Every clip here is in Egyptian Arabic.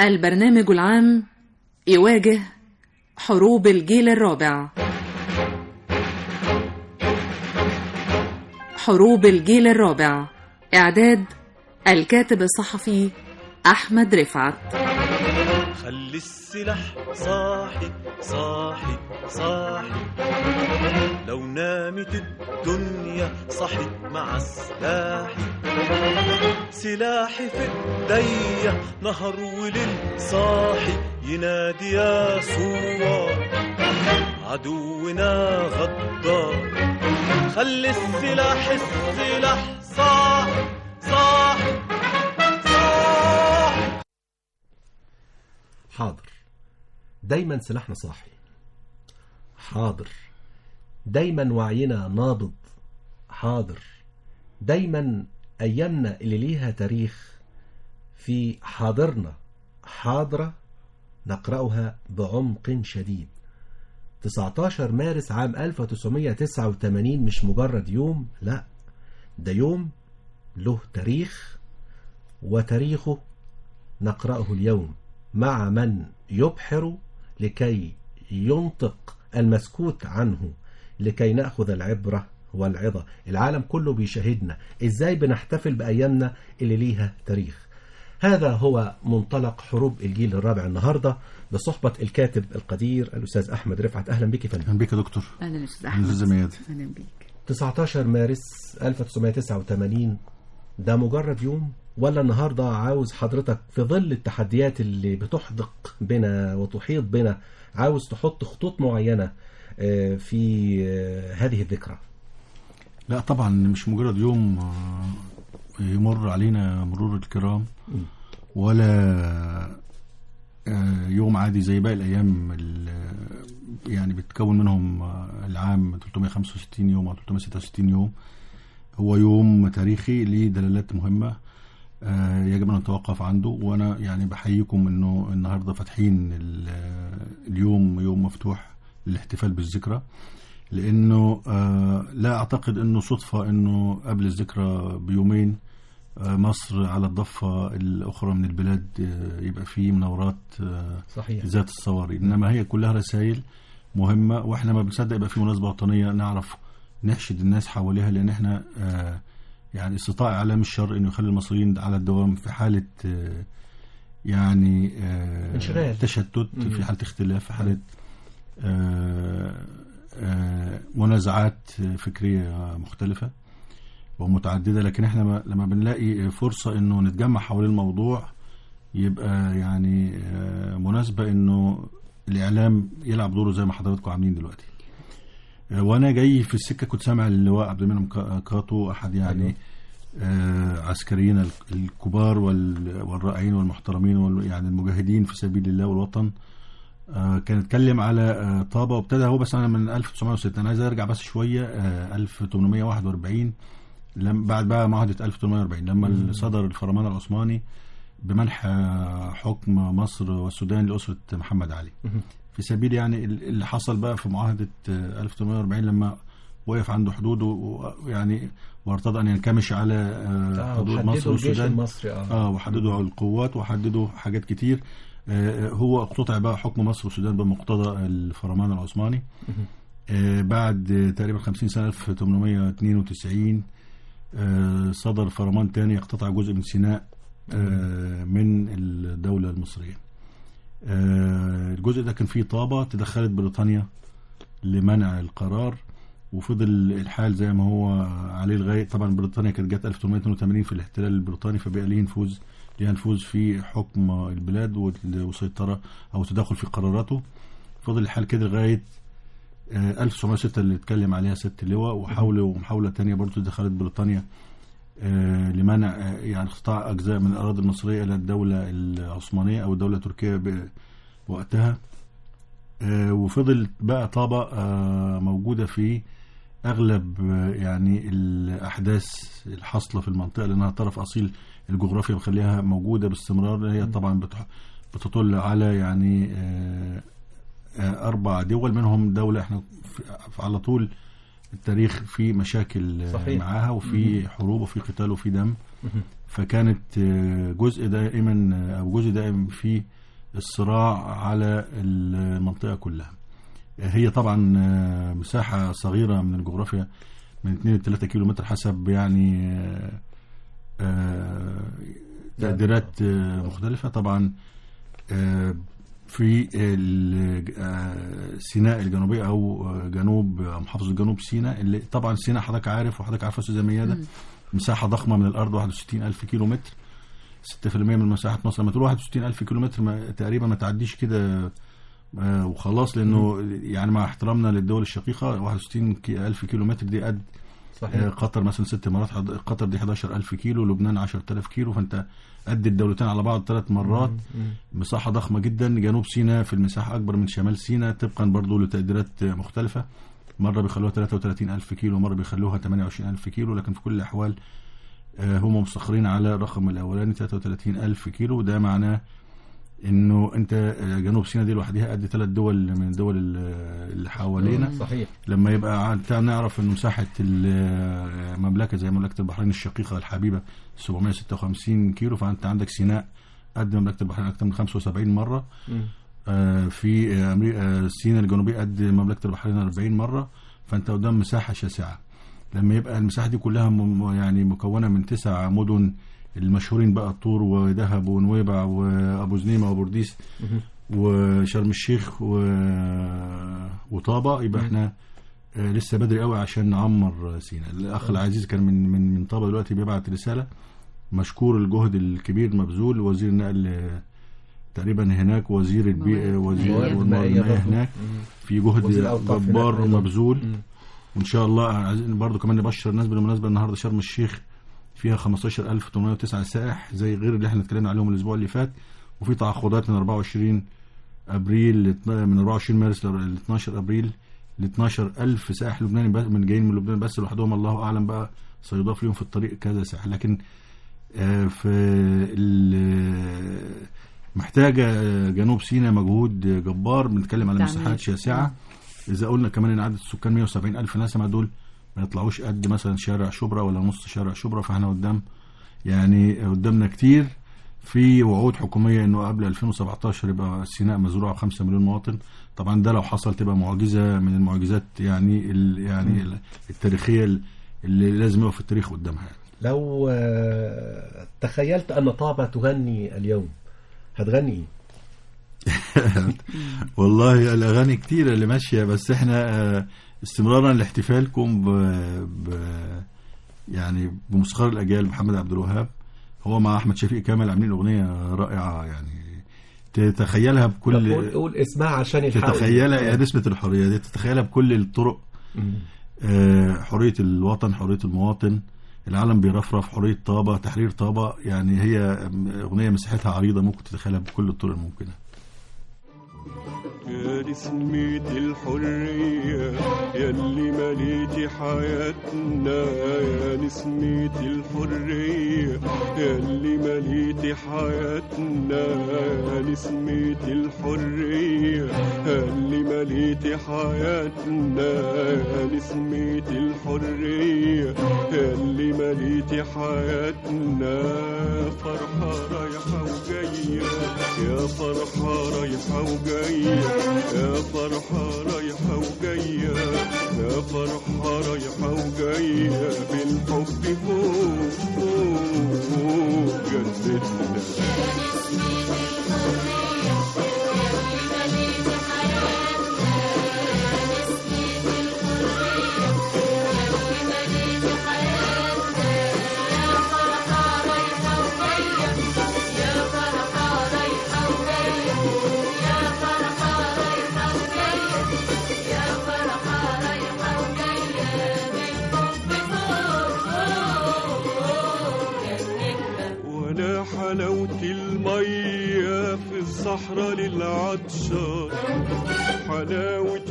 البرنامج العام يواجه حروب الجيل الرابع حروب الجيل الرابع إعداد الكاتب الصحفي أحمد رفعت خلي السلاح صاحي صاحي صاحي لو نامت الدنيا صحت مع سلاحي سلاحي في ايديا نهر وليل صاحي ينادي يا صوار عدونا غدار خلي السلاح السلاح صاحي صاحي صاحي حاضر دايما سلاحنا صاحي حاضر دايما وعينا نابض حاضر دايما أيامنا اللي ليها تاريخ في حاضرنا حاضرة نقرأها بعمق شديد 19 مارس عام 1989 مش مجرد يوم لا ده يوم له تاريخ وتاريخه نقرأه اليوم مع من يبحر لكي ينطق المسكوت عنه لكي نأخذ العبرة والعظة العالم كله بيشاهدنا ازاي بنحتفل بأيامنا اللي ليها تاريخ هذا هو منطلق حروب الجيل الرابع النهاردة بصحبة الكاتب القدير الأستاذ أحمد رفعت أهلا بك يا فندم اهلا بك يا دكتور أهلا أستاذ أهلا أستاذ ميادة. أهلا بيك 19 مارس 1989 ده مجرد يوم ولا النهاردة عاوز حضرتك في ظل التحديات اللي بتحدق بنا وتحيط بنا عاوز تحط خطوط معينة آه، في آه، هذه الذكرى لا طبعا مش مجرد يوم آه، يمر علينا مرور الكرام ولا آه، يوم عادي زي باقي الايام ال- يعني بتكون منهم آه، العام 365 يوم او 366 يوم هو يوم تاريخي ليه دلالات مهمه آه، يجب ان نتوقف عنده وانا يعني بحييكم انه النهارده فاتحين ال- اليوم يوم مفتوح للاحتفال بالذكرى لانه آه، لا اعتقد انه صدفه انه قبل الذكرى بيومين آه، مصر على الضفه الاخرى من البلاد آه، يبقى فيه مناورات آه، صحيح ذات الصواري انما هي كلها رسائل مهمه واحنا ما بنصدق يبقى في مناسبه وطنيه نعرف نحشد الناس حواليها لان احنا آه، يعني استطاع اعلام الشر انه يخلي المصريين على الدوام في حاله آه، يعني آه، انشغال. تشتت مم. في حاله اختلاف في حاله آه، آه، منازعات فكريه مختلفه ومتعدده لكن احنا ما- لما بنلاقي فرصه انه نتجمع حول الموضوع يبقى يعني آه، مناسبه انه الاعلام يلعب دوره زي ما حضراتكم عاملين دلوقتي آه، وانا جاي في السكه كنت سامع اللواء عبد المنعم كا- كاتو احد يعني آه، عسكريين ال- الكبار وال- والرائعين والمحترمين وال- يعني المجاهدين في سبيل الله والوطن آه، كان اتكلم على آه، طابة وابتدى هو بس انا من 1906 انا عايز ارجع بس شويه آه، 1841 لم بعد بقى معاهده 1840 لما صدر الفرمان العثماني بمنح آه، حكم مصر والسودان لاسره محمد علي في سبيل يعني ال- اللي حصل بقى في معاهده آه، 1840 لما وقف عنده حدوده ويعني وارتضى ان ينكمش على آه، حدود مصر وحددوا الجيش والسودان المصري اه اه وحددوا القوات وحددوا حاجات كتير آه هو اقتطع بقى حكم مصر والسودان بمقتضى الفرمان العثماني آه بعد آه، تقريبا 50 سنه 1892 آه صدر فرمان تاني يقتطع جزء من سيناء آه من الدوله المصريه آه الجزء ده كان فيه طابه تدخلت بريطانيا لمنع القرار وفضل الحال زي ما هو عليه لغايه طبعا بريطانيا كانت جت 1882 في الاحتلال البريطاني فبقى ليه نفوذ ليها نفوذ في حكم البلاد وال- وسيطره او تدخل في قراراته فضل الحال كده لغايه آه، 1906 اللي اتكلم عليها ست اللواء وحاولوا ومحاوله تانية برضه دخلت بريطانيا آه، لمنع آه، يعني اقتطاع اجزاء من الاراضي المصريه الى الدوله العثمانيه او الدوله التركيه ب- وقتها آه، وفضل بقى طابة آه، موجودة في أغلب آه، يعني الأحداث الحاصلة في المنطقة لأنها طرف أصيل الجغرافيا مخليها موجودة باستمرار هي طبعا بتح- بتطل على يعني آه، آه، أربع دول منهم دولة احنا في- على طول التاريخ فيه مشاكل آه، صحيح. معاها وفي حروب وفي قتال وفي دم فكانت آه، جزء دائما آه، او جزء دائم في الصراع على المنطقه كلها هي طبعا آه، مساحه صغيره من الجغرافيا من 2 ل 3 كيلو متر حسب يعني آه، آه، تقديرات آه، مختلفه طبعا آه، في ال- آه، سيناء الجنوبيه او آه، جنوب آه، محافظه جنوب سيناء اللي طبعا سيناء حضرتك عارف وحضرتك عارفه استاذه مياده مساحه ضخمه من الارض 61 الف كيلو متر 6% من مساحه مصر لما تقول 61 الف كيلو متر ما تقريبا ما تعديش كده آه، وخلاص لانه يعني مع احترامنا للدول الشقيقه 61 كي- الف كيلو متر دي قد آه، صحيح قطر مثلا ست مرات حض- قطر دي 11000 كيلو لبنان 10000 كيلو فانت قد الدولتين على بعض ثلاث مرات مساحة ضخمة جدا جنوب سيناء في المساحة أكبر من شمال سيناء طبقا برضو لتقديرات مختلفة مرة بيخلوها 33 ألف كيلو مرة بيخلوها 28 ألف كيلو لكن في كل الأحوال آه، هم مستقرين على الرقم الأولاني 33 ألف كيلو وده معناه انه انت آه، جنوب سيناء دي لوحدها قد ثلاث دول من الدول ال- اللي حوالينا صحيح لما يبقى ع- تع- نعرف ان مساحه المملكه زي مملكه البحرين الشقيقه الحبيبه 756 كيلو فانت عندك سيناء قد مملكه البحرين اكثر من 75 مره مم. آه، في آه، امريكا سيناء الجنوبيه قد مملكه البحرين 40 مره فانت قدام مساحه شاسعه لما يبقى المساحه دي كلها م- يعني مكونه من تسع مدن المشهورين بقى الطور ودهب ونويبع وابو زنيمه وبورديس وشرم الشيخ و... وطابه يبقى احنا آه، لسه بدري قوي عشان نعمر سينا الاخ العزيز كان من من من طابه دلوقتي بيبعت رساله مشكور الجهد الكبير مبذول وزير النقل آه، تقريبا هناك وزير البيئه وزير موارد والمياه مائية برضو. هناك مم. في جهد وزير الأوقاف هناك جبار أيضا. مبذول مم. وان شاء الله عايزين برضو كمان نبشر الناس بالمناسبه النهارده شرم الشيخ فيها 15809 سائح زي غير اللي احنا اتكلمنا عليهم الاسبوع اللي فات وفي تعاقدات من 24 ابريل ل- من 24 مارس ل 12 ابريل ل 12000 سائح لبناني بس من جايين من لبنان بس لوحدهم الله اعلم بقى سيضاف لهم في الطريق كذا سائح لكن آه، في ال- محتاجه جنوب سيناء مجهود جبار بنتكلم على تعمير. مساحات شاسعه اذا قلنا كمان ان عدد السكان 170 الف نسمه دول ما يطلعوش قد مثلا شارع شبرا ولا نص شارع شبرا فاحنا قدام يعني قدامنا كتير في وعود حكوميه انه قبل 2017 يبقى سيناء مزروعه ب 5 مليون مواطن طبعا ده لو حصل تبقى معجزه من المعجزات يعني ال يعني ال- التاريخيه اللي لازم يقف في التاريخ قدامها يعني. لو آه، تخيلت أن طابة تغني اليوم هتغني إيه؟ والله الاغاني كتيره اللي ماشيه بس احنا آه، استمرارا لاحتفالكم ب, ب يعني بموسيقار الاجيال محمد عبد الوهاب هو مع احمد شفيق كامل عاملين اغنيه رائعه يعني تتخيلها طب قول بكل قول اسمها عشان يلحقوا تتخيلها يا نسبه الحريه دي تتخيلها بكل الطرق مم. آه، حريه الوطن حريه المواطن العالم بيرفرف حريه طابه تحرير طابه يعني هي اغنيه مساحتها عريضه ممكن تتخيلها بكل الطرق الممكنه يا نسمة الحرية يلي مليتي حياتنا يا نسمة الحرية يلي مليتي حياتنا يا نسمة الحرية يلي مليتي حياتنا يا نسمة الحرية يلي مليتي حياتنا فرحة رايحة وجاية يا فرحة رايحة وجاية يا فرحة رايحة وجاية يا فرحة رايحة وجاية بالحب فوق فوق فوق جنتنا ولا حلاوة المية في الصحراء للعطشان حلاوة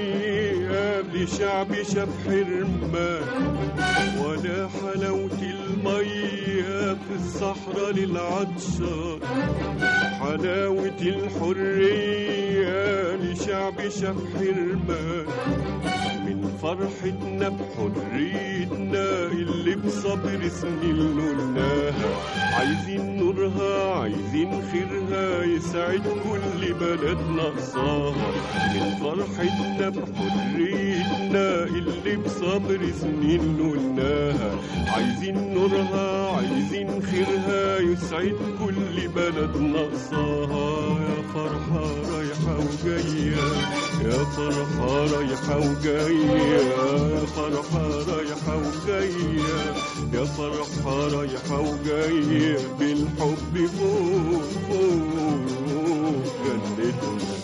الحرية لشعب شاف حرمان ولا حلاوة المية المية في الصحراء للعطشان حلاوة الحرية لشعب شاف حرمان من فرحتنا بحريتنا اللي بصبر سنين لولناها عايزين نورها عايزين خيرها يسعد كل بلد ناقصاها من فرحتنا بحريتنا اللي بصبر سنين لولناها عايزين نورها عايزين خيرها يسعد كل بلد ناقصاها يا فرحة رايحة وجاية يا فرحة رايحة وجاية يا فرحة رايحة وجاية يا فرحة رايحة وجاية بالحب فوق فوق جنتنا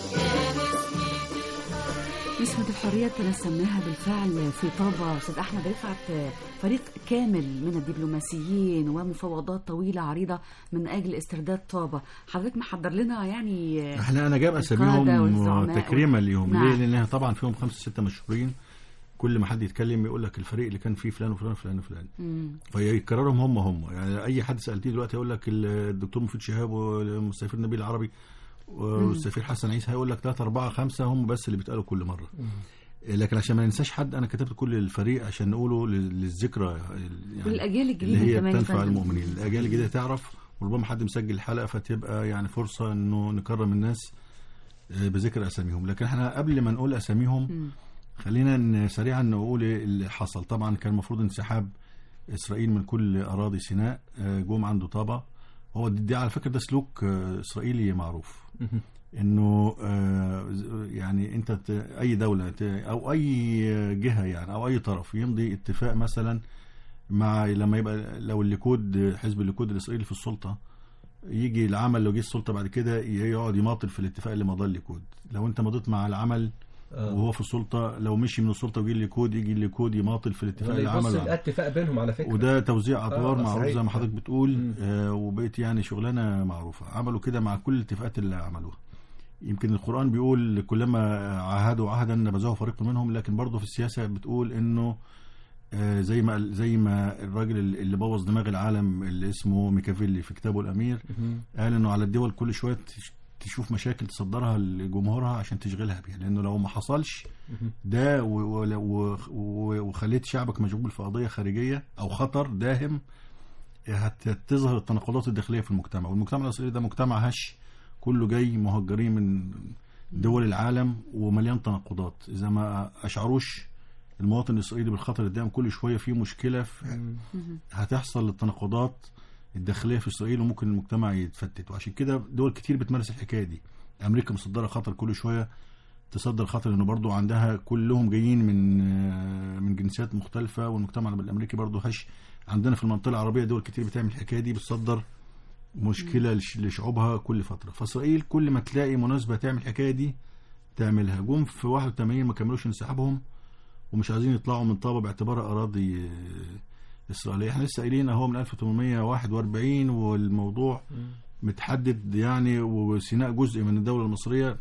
نسمة الحرية تنسمناها بالفعل في طابة أستاذ أحمد رفعت فريق كامل من الدبلوماسيين ومفاوضات طويلة عريضة من أجل استرداد طابة حضرتك محضر لنا يعني احنا انا جايب القادة اساميهم والزعماء تكريما ليهم نعم. ليه لان طبعا فيهم خمسه سته مشهورين كل ما حد يتكلم يقول لك الفريق اللي كان فيه فلان وفلان وفلان وفلان مم. فيكررهم هم هم يعني اي حد سالتيه دلوقتي يقول لك الدكتور مفيد شهاب والمستشفى النبيل العربي والسفير حسن عيسى هيقول لك ثلاثة أربعة خمسة هم بس اللي بيتقالوا كل مرة لكن عشان ما ننساش حد أنا كتبت كل الفريق عشان نقوله لل- للذكرى يعني والأجيال اللي الجديدة هي كمان يا بتنفع فندم. المؤمنين الأجيال الجديدة تعرف وربما حد مسجل الحلقة فتبقى يعني فرصة إنه نكرم الناس آه، بذكر أساميهم لكن احنا قبل ما نقول أساميهم مم. خلينا ن- سريعا نقول إيه اللي حصل طبعا كان المفروض انسحاب اسرائيل من كل اراضي سيناء آه، جم عنده طابه هو دي, دي على فكره ده سلوك آه، اسرائيلي معروف انه آه، يعني انت ت- اي دوله ت- او اي جهه يعني او اي طرف يمضي اتفاق مثلا مع لما يبقى لو الليكود حزب الليكود الاسرائيلي في السلطه يجي العمل لو جه السلطه بعد كده يقعد يماطل في الاتفاق اللي مضى الليكود لو انت مضيت مع العمل آه. وهو في السلطه لو مشي من السلطه وجي الليكود يجي الليكود يماطل في الاتفاق اللي يبص عمله الاتفاق بينهم على فكره وده توزيع ادوار آه، معروف صحيح. زي ما حضرتك بتقول مم. آه وبقت يعني شغلانه معروفه عملوا كده مع كل الاتفاقات اللي عملوها يمكن القران بيقول كلما عاهدوا عهدا نبذه فريق منهم لكن برضه في السياسه بتقول انه آه زي ما زي ما الراجل اللي بوظ دماغ العالم اللي اسمه ميكافيلي في كتابه الامير مهم. قال انه على الدول كل شويه تش- تشوف مشاكل تصدرها لجمهورها عشان تشغلها بيها لانه لو ما حصلش ده و- و- و- و- وخليت شعبك مشغول في قضيه خارجيه او خطر داهم هت- هتظهر التناقضات الداخليه في المجتمع والمجتمع الاسرائيلي ده مجتمع هش كله جاي مهجرين من دول العالم ومليان تناقضات اذا ما اشعروش المواطن الاسرائيلي بالخطر الدائم كل شويه في مشكله في هتحصل التناقضات الداخليه في اسرائيل وممكن المجتمع يتفتت وعشان كده دول كتير بتمارس الحكايه دي امريكا مصدره خطر كل شويه تصدر خطر انه برضو عندها كلهم جايين من آه، من جنسيات مختلفه والمجتمع الامريكي برضو هش عندنا في المنطقه العربيه دول كتير بتعمل الحكايه دي بتصدر مشكله لش- لشعوبها كل فتره فاسرائيل كل ما تلاقي مناسبه تعمل الحكايه دي تعملها جم في 81 ما كملوش انسحابهم ومش عايزين يطلعوا من طابه باعتبارها اراضي آه، اسرائيليه احنا لسه قايلين اهو من 1841 والموضوع متحدد يعني وسيناء جزء من الدوله المصريه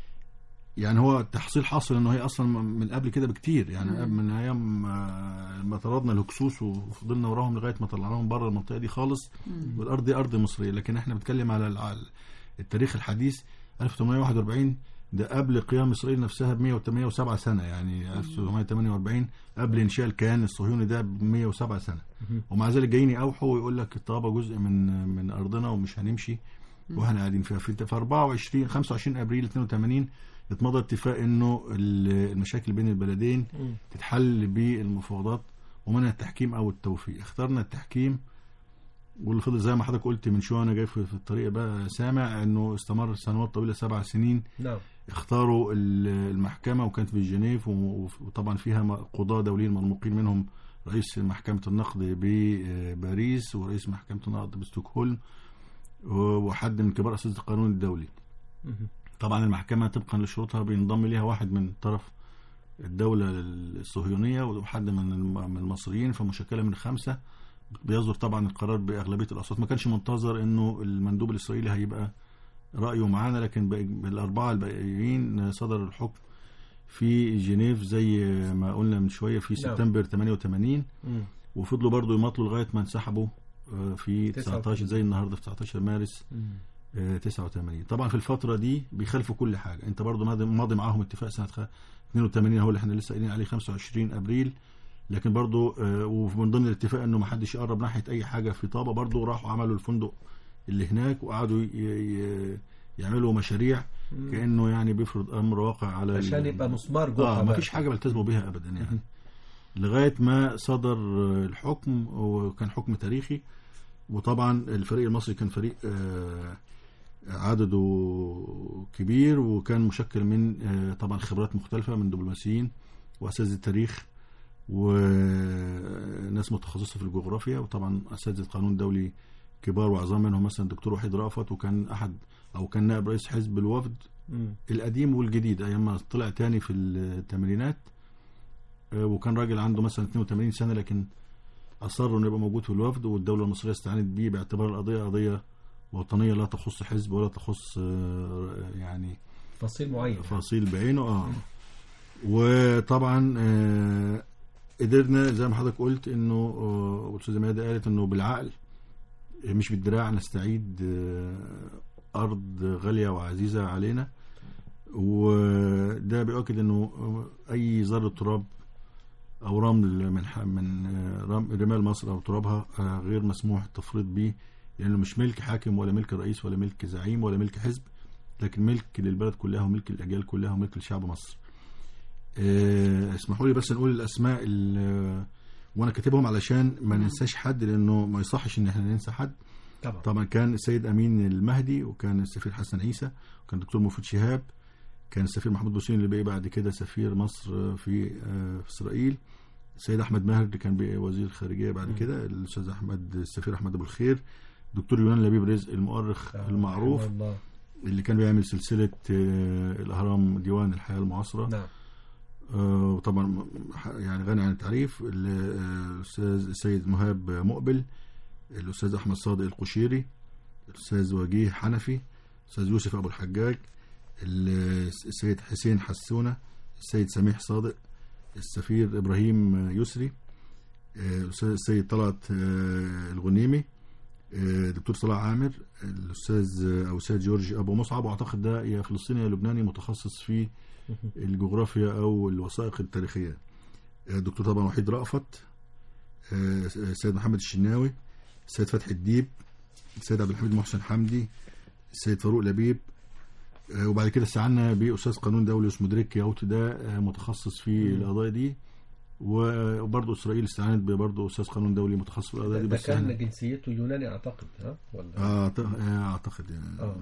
يعني هو تحصيل حاصل انه هي اصلا من قبل كده بكتير يعني من ايام آه، ما طردنا الهكسوس وفضلنا وراهم لغايه ما طلعناهم بره المنطقه دي خالص والارض دي ارض مصريه لكن احنا بنتكلم على الع- التاريخ الحديث 1841 ده قبل قيام اسرائيل نفسها ب 107 سنه يعني 1948 قبل انشاء الكيان الصهيوني ده ب 107 سنه ومع ذلك جايين يوحوا ويقول لك الطابه جزء من من ارضنا ومش هنمشي واحنا قاعدين فيها في في 24 25 ابريل 82 اتمضى اتفاق انه ال- المشاكل بين البلدين تتحل بالمفاوضات ومنها التحكيم او التوفيق اخترنا التحكيم واللي فضل زي ما حضرتك قلت من شويه انا جاي في في الطريق بقى سامع انه استمر سنوات طويله سبع سنين نعم اختاروا ال- المحكمه وكانت في جنيف و- وطبعا فيها م- قضاه دوليين مرموقين منهم رئيس محكمه النقد بباريس ورئيس محكمه النقد بستوكهولم و- وحد من كبار اساتذه القانون الدولي مهم. طبعا المحكمة طبقا لشروطها بينضم ليها واحد من طرف الدولة الصهيونية وحد من الم- من المصريين فمشكلة من خمسة بيصدر طبعا القرار بأغلبية الأصوات ما كانش منتظر إنه المندوب الإسرائيلي هيبقى رأيه معانا لكن بقى- الأربعة الباقيين صدر الحكم في جنيف زي ما قلنا من شوية في نعم. سبتمبر 88 مم. وفضلوا برضو يماطلوا لغايه ما انسحبوا آه، في 19 زي النهارده في 19 مارس آه، 89 طبعا في الفتره دي بيخالفوا كل حاجه انت برضو ماضي ماضي معاهم اتفاق سنه خ- 82 هو اللي احنا لسه قايلين عليه 25 ابريل لكن برضو آه، ومن ضمن الاتفاق انه ما حدش يقرب ناحيه اي حاجه في طابه برضو راحوا عملوا الفندق اللي هناك وقعدوا ي- ي- يعملوا مشاريع كانه يعني بيفرض امر واقع على ال- عشان يبقى مسمار جوه اه ما فيش حاجه بيلتزموا بيها ابدا يعني لغايه ما صدر آه، الحكم وكان حكم تاريخي وطبعا الفريق المصري كان فريق آه، عدده كبير وكان مشكل من آه، طبعا خبرات مختلفه من دبلوماسيين واساتذه التاريخ وناس متخصصه في الجغرافيا وطبعا اساتذه قانون دولي كبار وعظام منهم مثلا الدكتور وحيد رأفت وكان احد او كان نائب رئيس حزب الوفد مم. القديم والجديد ايام ما طلع تاني في الثمانينات آه، وكان راجل عنده مثلا 82 سنه لكن اصر انه يبقى موجود في الوفد والدوله المصريه استعانت بيه باعتبار القضيه قضيه وطنيه لا تخص حزب ولا تخص آه، يعني فصيل معين فصيل بعينه اه وطبعا آه، قدرنا زي ما حضرتك قلت انه آه، والاستاذه ميادة قالت انه بالعقل آه، مش بالدراع نستعيد آه، ارض غاليه وعزيزه علينا وده بيؤكد انه آه، اي ذره تراب او رمل من ح- من آه، رم- رمال مصر او ترابها آه، غير مسموح التفريط به لانه مش ملك حاكم ولا ملك رئيس ولا ملك زعيم ولا ملك حزب لكن ملك للبلد كلها وملك الاجيال كلها وملك لشعب مصر. آه، اسمحوا لي بس نقول الاسماء ال- وانا كاتبهم علشان ما ننساش حد لانه ما يصحش ان احنا ننسى حد. طبعا طبعا كان السيد امين المهدي وكان السفير حسن عيسى وكان الدكتور مفيد شهاب كان السفير محمود بوسين اللي بقي بعد كده سفير مصر في آه، في اسرائيل السيد احمد ماهر اللي كان بقي وزير الخارجيه بعد كده الاستاذ احمد السفير احمد ابو الخير دكتور يونان لبيب رزق المؤرخ المعروف رحمه الله. اللي كان بيعمل سلسله آه، الاهرام ديوان الحياه المعاصره نعم آه، وطبعا م- ح- يعني غني عن التعريف ال- آه، الاستاذ السيد مهاب مقبل الاستاذ احمد صادق القشيري الاستاذ وجيه حنفي الاستاذ يوسف ابو الحجاج ال- السيد حسين حسونه السيد سميح صادق السفير ابراهيم يسري آه، الاستاذ السيد طلعت آه، الغنيمي آه، دكتور صلاح عامر الاستاذ آه، او استاذ جورج ابو مصعب واعتقد ده يا فلسطيني يا لبناني متخصص في الجغرافيا او الوثائق التاريخيه آه، الدكتور طبعا وحيد رأفت آه، السيد محمد الشناوي السيد فتحي الديب السيد عبد الحميد محسن حمدي السيد فاروق لبيب آه، وبعد كده استعنا باستاذ قانون دولي اسمه دريك ياوت ده آه، متخصص في القضايا دي و- وبرضه اسرائيل استعانت برضه استاذ قانون دولي متخصص في القضايا دي ده بس كان احنا جنسيته يوناني اعتقد ها ولا آه، أعت- آه، اعتقد يعني اه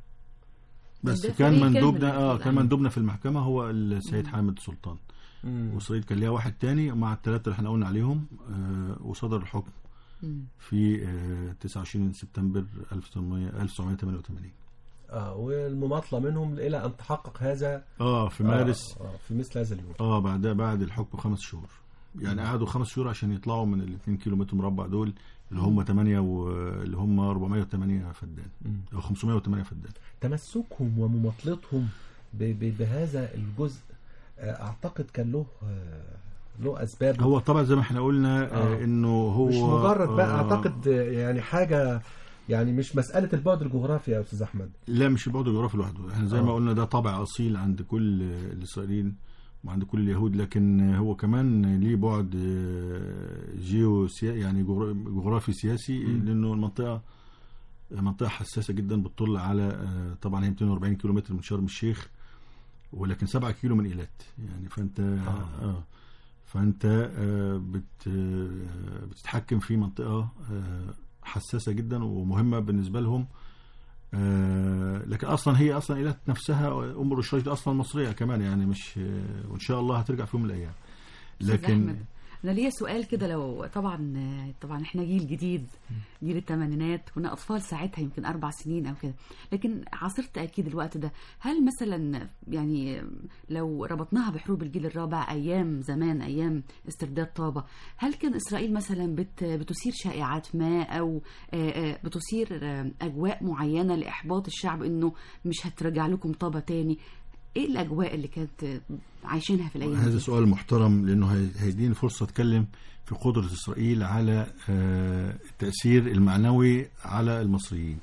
بس ده كان فريق مندوبنا كامل اه يعني. كان مندوبنا في المحكمه هو السيد حامد سلطان مم. واسرائيل كان ليها واحد تاني مع الثلاثه اللي احنا قلنا عليهم آه وصدر الحكم مم. في آه 29 سبتمبر 1900 1988 اه والمماطله منهم الى ان تحقق هذا اه في مارس آه آه في مثل هذا اليوم اه بعد بعد الحكم بخمس شهور يعني قعدوا خمس شهور عشان يطلعوا من ال 2 كيلو متر مربع دول اللي هم 8 واللي هم 408 فدان مم. او 508 فدان تمسكهم ومماطلتهم ب- ب- بهذا الجزء آه، اعتقد كان له آه، له اسباب هو طبعا زي ما احنا قلنا آه آه. انه هو مش مجرد بقى آه اعتقد آه، يعني حاجه يعني مش مساله البعد الجغرافي يا استاذ احمد لا مش البعد الجغرافي لوحده احنا زي ما آه. قلنا ده طابع اصيل عند كل الاسرائيليين وعند كل اليهود لكن هو كمان ليه بعد آه، جيو يعني جغرا- جغرافي سياسي لانه المنطقه منطقه حساسه جدا بتطل على آه، طبعا هي 240 كيلو متر من شرم الشيخ ولكن 7 كيلو من ايلات يعني فانت آه. اه فانت آه، بت آه، بتتحكم في منطقه آه، حساسه جدا ومهمه بالنسبه لهم آه، لكن اصلا هي اصلا ايلات نفسها ام الرشاش دي اصلا مصريه كمان يعني مش آه، وان شاء الله هترجع في يوم من الايام أستاذ لكن أحمد، انا ليا سؤال كده لو طبعا طبعا احنا جيل جديد جيل الثمانينات كنا اطفال ساعتها يمكن اربع سنين او كده لكن عاصرت اكيد الوقت ده هل مثلا يعني لو ربطناها بحروب الجيل الرابع ايام زمان ايام استرداد طابه هل كان اسرائيل مثلا بت بتثير شائعات ما او آه، آه، بتثير آه، اجواء معينه لاحباط الشعب انه مش هترجع لكم طابه تاني ايه الاجواء اللي كانت آه، عايشينها في الايام هذا دي؟ سؤال محترم لانه هي- هيديني فرصه اتكلم في قدرة إسرائيل على آه، التأثير المعنوي على المصريين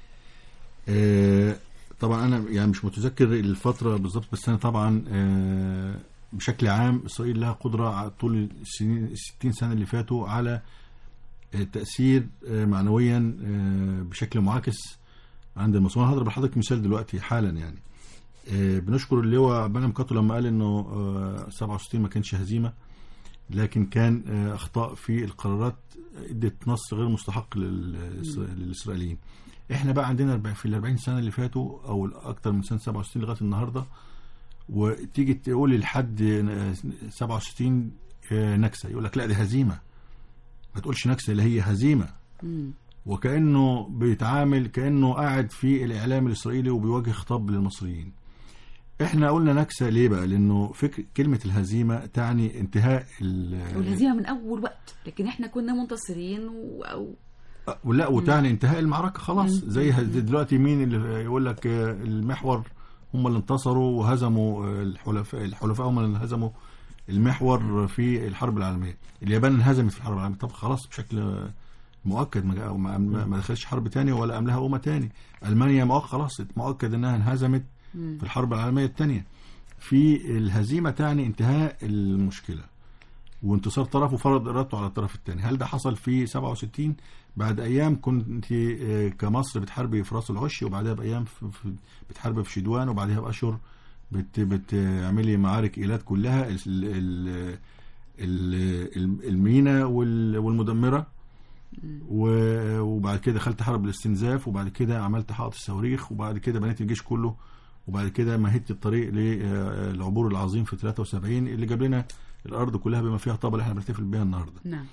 آه، طبعا أنا يعني مش متذكر الفترة بالظبط بس أنا طبعا آه، بشكل عام إسرائيل لها قدرة على طول السنين الستين سنة اللي فاتوا على التأثير آه، معنويا آه، بشكل معاكس عند المصريين هضرب لحضرتك مثال دلوقتي حالا يعني آه، بنشكر اللواء بنم كاتو لما قال انه آه، 67 ما كانش هزيمه لكن كان آه، اخطاء في القرارات ادت نص غير مستحق للإس- للاسرائيليين احنا بقى عندنا أربع- في ال 40 سنه اللي فاتوا او اكتر من سنه 67 لغايه النهارده وتيجي تقول لحد آه، 67 آه، نكسه يقول لك لا دي هزيمه ما تقولش نكسه اللي هي هزيمه مم. وكانه بيتعامل كانه قاعد في الاعلام الاسرائيلي وبيواجه خطاب للمصريين احنا قلنا نكسه ليه بقى لانه فكر كلمه الهزيمه تعني انتهاء ال- والهزيمه من اول وقت لكن احنا كنا منتصرين و... أو... ولا وتعني انتهاء المعركه خلاص مم. زي ه- دلوقتي مين اللي يقول لك آه، المحور هم اللي انتصروا وهزموا آه، الحلفاء الحلفاء هم اللي هزموا المحور في الحرب العالميه اليابان انهزمت في الحرب العالميه طب خلاص بشكل آه، مؤكد ما ما- ما ما دخلش حرب تاني ولا قام لها امه تاني المانيا مؤكد خلاص مؤكد انها انهزمت مم. في الحرب العالميه الثانيه في الهزيمه تعني انتهاء المشكله وانتصار طرف وفرض ارادته على الطرف الثاني هل ده حصل في 67 بعد ايام كنت آه، كمصر بتحاربي في راس العش وبعدها بايام في- في- بتحاربي في شدوان وبعدها باشهر بت بتعملي معارك ايلات كلها ال- ال- ال- المينا وال- والمدمره و- وبعد كده دخلت حرب الاستنزاف وبعد كده عملت حائط الصواريخ وبعد كده بنيت الجيش كله وبعد كده مهدت الطريق للعبور العظيم في 73 اللي جاب لنا الارض كلها بما فيها الطابه اللي احنا بنحتفل بيها النهارده نعم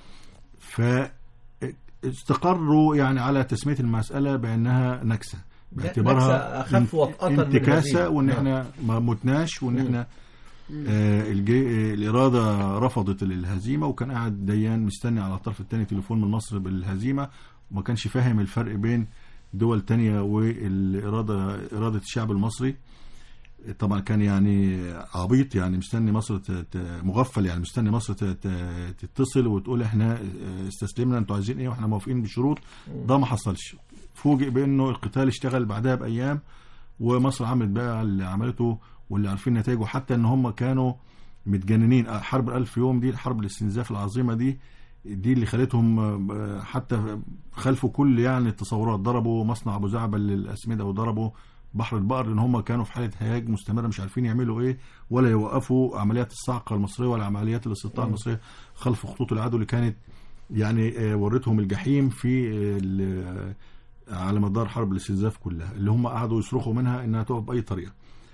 فاستقروا يعني على تسميه المساله بانها نكسه باعتبارها نكسة أخف وأقل من انتكاسه الهزيمة. وان نعم. احنا ما متناش وان مم. احنا آه الجي... الاراده رفضت الهزيمه وكان قاعد ديان مستني على الطرف الثاني تليفون من مصر بالهزيمه وما كانش فاهم الفرق بين دول تانية والاراده اراده الشعب المصري طبعا كان يعني عبيط يعني مستني مصر ت... ت... مغفل يعني مستني مصر ت... ت... تتصل وتقول احنا استسلمنا انتوا عايزين ايه واحنا موافقين بالشروط ده ما حصلش فوجئ بانه القتال اشتغل بعدها بايام ومصر عملت بقى اللي عملته واللي عارفين نتائجه حتى ان هم كانوا متجننين حرب الألف يوم دي الحرب الاستنزاف العظيمة دي دي اللي خلتهم آه، حتى خلفوا كل يعني التصورات ضربوا مصنع ابو زعبل للاسمده وضربوا بحر البقر ان هم كانوا في حاله هياج مستمره مش عارفين يعملوا ايه ولا يوقفوا عمليات الصعقه المصريه ولا عمليات الاستطاعه المصريه خلف خطوط العدو اللي كانت يعني آه، ورتهم الجحيم في آه، ال- على مدار حرب الاستنزاف كلها اللي هم قعدوا يصرخوا منها انها تقف باي طريقه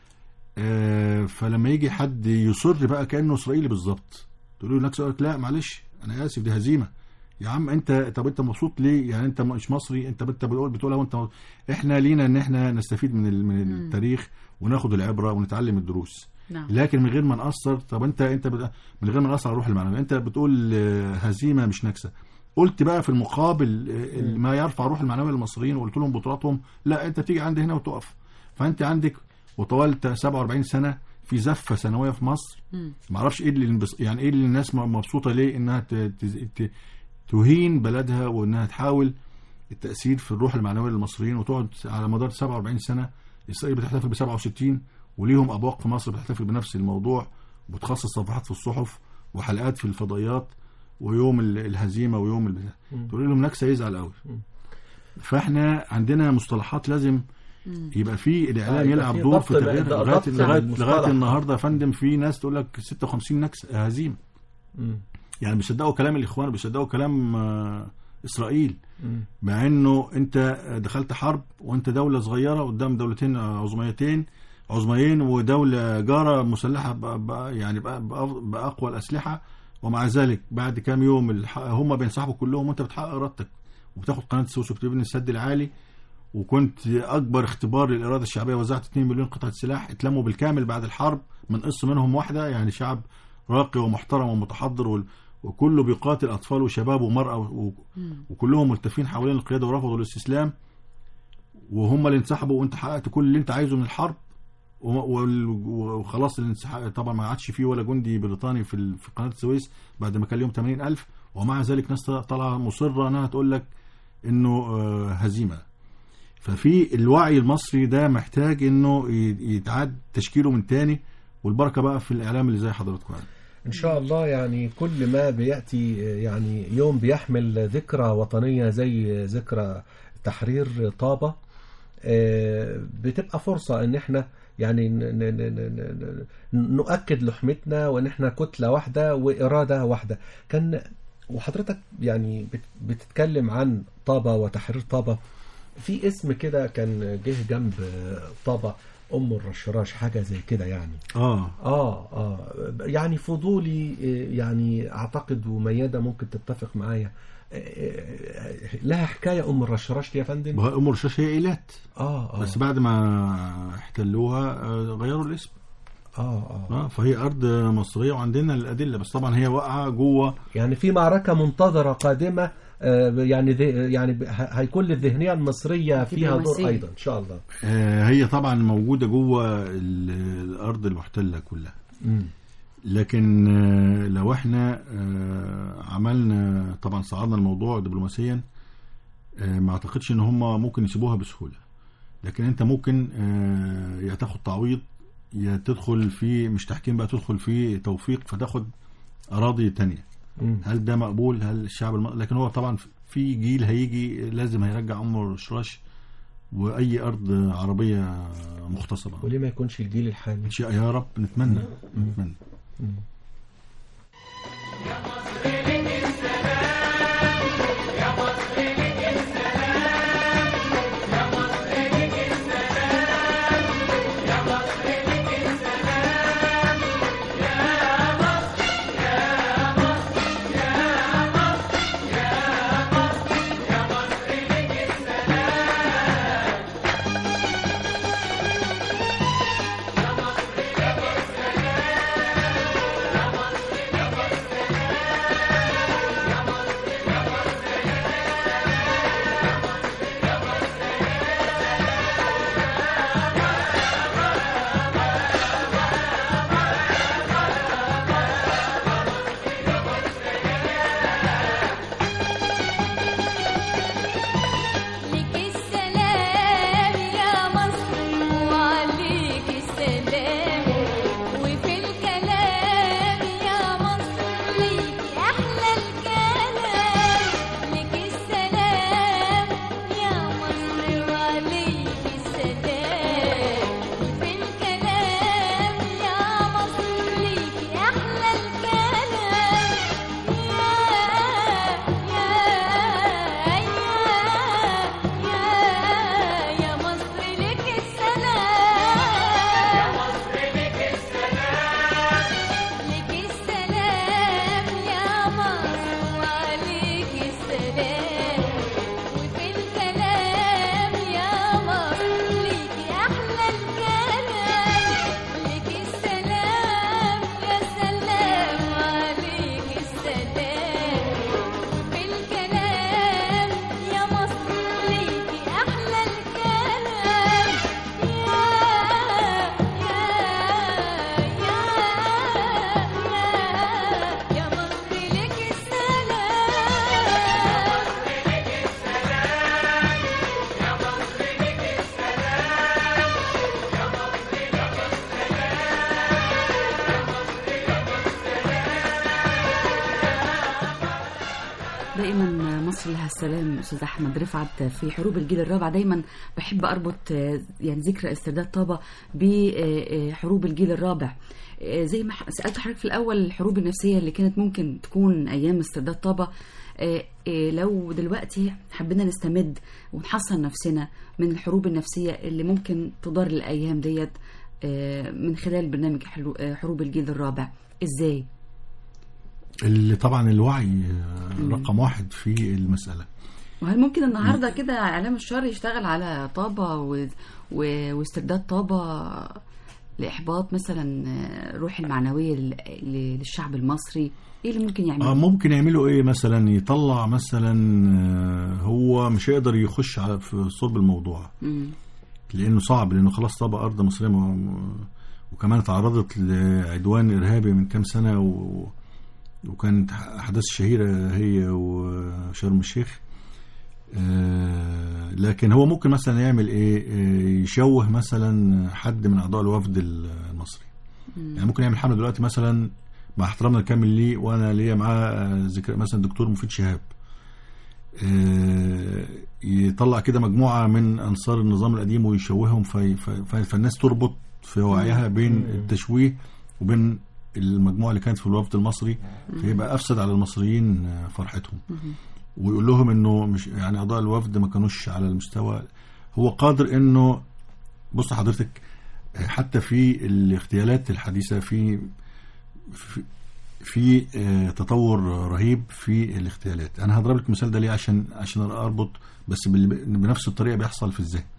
آه، فلما يجي حد يصر بقى كانه اسرائيلي بالظبط تقول له نكسه يقول لك لا معلش انا اسف دي هزيمه يا عم انت طب انت مبسوط ليه يعني انت مش مصري انت انت بتقول بتقولها وانت احنا لينا ان احنا نستفيد من ال- من التاريخ وناخد العبره ونتعلم الدروس نعم لكن من غير ما نأثر طب انت انت بت... من غير ما نأثر على الروح المعنويه انت بتقول آه، هزيمه مش نكسه قلت بقى في المقابل آه، ما يرفع الروح المعنويه للمصريين وقلت لهم بطولاتهم لا انت تيجي عندي هنا وتقف فانت عندك وطوال 47 سنه في زفه سنويه في مصر مم. ما اعرفش ايه اللي انبس- يعني ايه اللي الناس م- مبسوطه ليه انها ت... ت... ت... تهين بلدها وانها تحاول التاثير في الروح المعنويه للمصريين وتقعد على مدار 47 سنه اسرائيل بتحتفل ب 67 وليهم ابواق في مصر بتحتفل بنفس الموضوع وبتخصص صفحات في الصحف وحلقات في الفضائيات ويوم ال- الهزيمه ويوم البتاع تقول لهم نكسه يزعل قوي فاحنا عندنا مصطلحات لازم يبقى في الاعلام آه، يبقى يلعب في دور ضبط في تغيير ضبط لغايه لغايه المصطلح. لغايه النهارده يا فندم في ناس تقول لك 56 نكسه هزيمه مم. يعني بيصدقوا كلام الاخوان بيصدقوا كلام آه، اسرائيل مم. مع انه انت دخلت حرب وانت دوله صغيره قدام دولتين عظميتين عظميين ودوله جاره مسلحه ب- ب- يعني بأ- بأف- باقوى الاسلحه ومع ذلك بعد كام يوم الح- هم بينسحبوا كلهم وانت بتحقق ارادتك وبتاخد قناه السويس وبتبني السد العالي وكنت اكبر اختبار للاراده الشعبيه وزعت 2 مليون قطعه سلاح اتلموا بالكامل بعد الحرب من قص منهم واحده يعني شعب راقي ومحترم ومتحضر وال- وكله بيقاتل اطفال وشباب ومراه و- وكلهم ملتفين حوالين القياده ورفضوا الاستسلام وهم اللي انسحبوا وانت حققت كل اللي انت عايزه من الحرب و- وال- وخلاص الانسحاب طبعا ما عادش فيه ولا جندي بريطاني في ال- في قناه السويس بعد ما كان لهم 80000 ومع ذلك ناس طالعه مصره انها تقول لك انه آه، هزيمه ففي الوعي المصري ده محتاج انه ي- يتعاد تشكيله من تاني والبركه بقى في الاعلام اللي زي حضراتكم يعني. ان شاء الله يعني كل ما بياتي يعني يوم بيحمل ذكرى وطنيه زي ذكرى تحرير طابه آه، بتبقى فرصه ان احنا يعني ن- ن- ن- ن- ن- نؤكد لحمتنا وان احنا كتله واحده واراده واحده كان وحضرتك يعني بت- بتتكلم عن طابه وتحرير طابه في اسم كده كان جه جنب طابه ام الرشراش حاجه زي كده يعني اه اه اه يعني فضولي آه، يعني اعتقد وميادة ممكن تتفق معايا آه، آه، لها حكايه ام الرشراش دي يا فندم ما هو ام الرشاش هي ايلات اه اه بس بعد ما احتلوها آه، غيروا الاسم اه اه اه فهي ارض مصريه وعندنا الادله بس طبعا هي واقعه جوه يعني في معركه منتظره قادمه آه، يعني ذي- يعني ب- ه- هيكون للذهنيه المصريه فيها دور دبلوماسية. ايضا ان شاء الله آه، هي طبعا موجوده جوه ال- الارض المحتله كلها مم. لكن آه، لو احنا آه، عملنا طبعا صعدنا الموضوع دبلوماسيا آه، ما اعتقدش ان هم ممكن يسيبوها بسهوله لكن انت ممكن آه، يا تاخد تعويض يا تدخل في مش تحكيم بقى تدخل في توفيق فتاخد اراضي تانية مم. هل ده مقبول هل الشعب الم... لكن هو طبعا في جيل هيجي لازم هيرجع ام الرشراش واي ارض عربيه مختصره وليه ما يكونش الجيل الحالي ان شاء يا رب نتمنى نتمنى لك السلام يا مصر وعليك السلام وفي الكلام يا مصر ليك أحلى الكلام لك السلام يا مصر وعليك السلام وفي الكلام يا مصر ليك أحلى الكلام يا يا يا يا مصر لك السلام يا مصر لك السلام لك السلام يا مصر وعليك السلام وفي الكلام يا مصر ليك أحلى الكلام لك السلام يا سلام عليك السلام في الكلام يا مصر ليك أحلى الكلام يا يا يا يا مصر لك السلام دائما مصر لها السلام استاذ احمد رفعت في حروب الجيل الرابع دايما بحب اربط آه، يعني ذكرى استرداد طابه بحروب الجيل الرابع آه، زي ما ح- سالت حضرتك في الاول الحروب النفسيه اللي كانت ممكن تكون ايام استرداد طابه آه، آه، لو دلوقتي حبينا نستمد ونحصن نفسنا من الحروب النفسيه اللي ممكن تضر الايام ديت آه، من خلال برنامج حلو- آه، حروب الجيل الرابع ازاي؟ اللي طبعا الوعي آه، رقم واحد في المساله وهل ممكن النهارده كده اعلام الشر يشتغل على طابه و... و... واسترداد طابه لاحباط مثلا روح المعنويه لل... للشعب المصري ايه اللي ممكن اه يعمله؟ ممكن يعملوا ايه مثلا يطلع مثلا آه، هو مش هيقدر يخش على في صلب الموضوع مم. لانه صعب لانه خلاص طبق ارض مصريه م- م- وكمان تعرضت لعدوان ارهابي من كام سنه و... وكانت احداث شهيره هي وشرم الشيخ آه، لكن هو ممكن مثلا يعمل ايه آه، يشوه مثلا حد من اعضاء الوفد المصري يعني ممكن يعمل حمله دلوقتي مثلا مع احترامنا الكامل ليه وانا ليا معاه آه، ذكر مثلا دكتور مفيد شهاب آه، يطلع كده مجموعه من انصار النظام القديم ويشوههم في في فالناس تربط في وعيها بين التشويه وبين المجموعه اللي كانت في الوفد المصري فيبقى افسد على المصريين آه، فرحتهم ويقول لهم انه مش يعني اعضاء الوفد ما كانوش على المستوى هو قادر انه بص حضرتك آه، حتى في الاغتيالات الحديثه في في, في آه، تطور رهيب في الاغتيالات انا هضرب لك المثال ده ليه عشان عشان اربط بس بال- بنفس الطريقه بيحصل في الذهن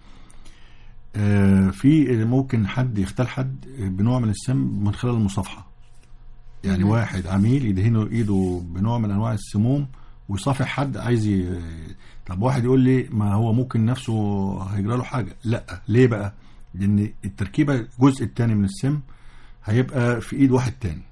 آه، في ممكن حد يغتال حد بنوع من السم من خلال المصافحه يعني واحد عميل يدهنه ايده بنوع من انواع السموم ويصافح حد عايز ي... طب واحد يقول لي ما هو ممكن نفسه هيجرى له حاجه لا ليه بقى لان التركيبه الجزء الثاني من السم هيبقى في ايد واحد تاني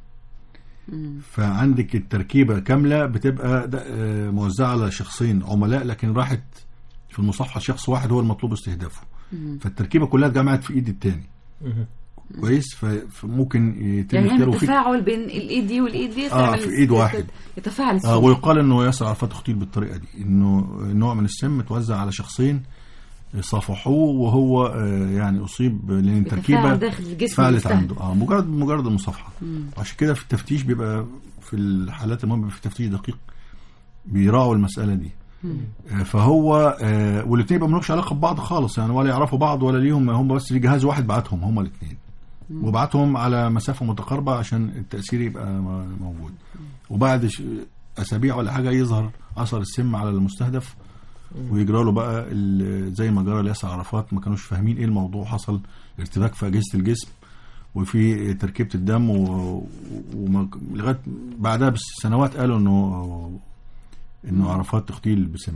فعندك التركيبه كامله بتبقى ده- آه، موزعه على شخصين عملاء لكن راحت في المصافحه شخص واحد هو المطلوب استهدافه فالتركيبه كلها اتجمعت في ايد التاني كويس ف- فممكن يتم يعني اختياره يعمل في تفاعل بين الايد دي والايد دي آه، تعمل في إيد واحد. يتفاعل آه السم. ويقال انه ياسر عرفات اغتيل بالطريقه دي انه نوع من السم توزع على شخصين صافحوه وهو آه، يعني اصيب لان التركيبه يتفاعل داخل الجسم فعلت المستهدف. عنده اه مجرد مجرد المصافحه عشان كده في التفتيش بيبقى في الحالات المهمه بيبقى في تفتيش دقيق بيراعوا المساله دي آه، فهو آه، والاثنين يبقى مالهمش علاقه ببعض خالص يعني ولا يعرفوا بعض ولا ليهم هم بس في جهاز واحد بعتهم هم الاثنين وبعتهم على مسافه متقاربه عشان التاثير يبقى م- موجود وبعد ش- اسابيع ولا حاجه يظهر اثر السم على المستهدف ويجرى له بقى ال- زي ما جرى لياسر عرفات ما كانوش فاهمين ايه الموضوع حصل ارتباك في اجهزه الجسم وفي تركيبه الدم و- وما- لغايه بعدها بسنوات قالوا انه انه عرفات تغتيل بسم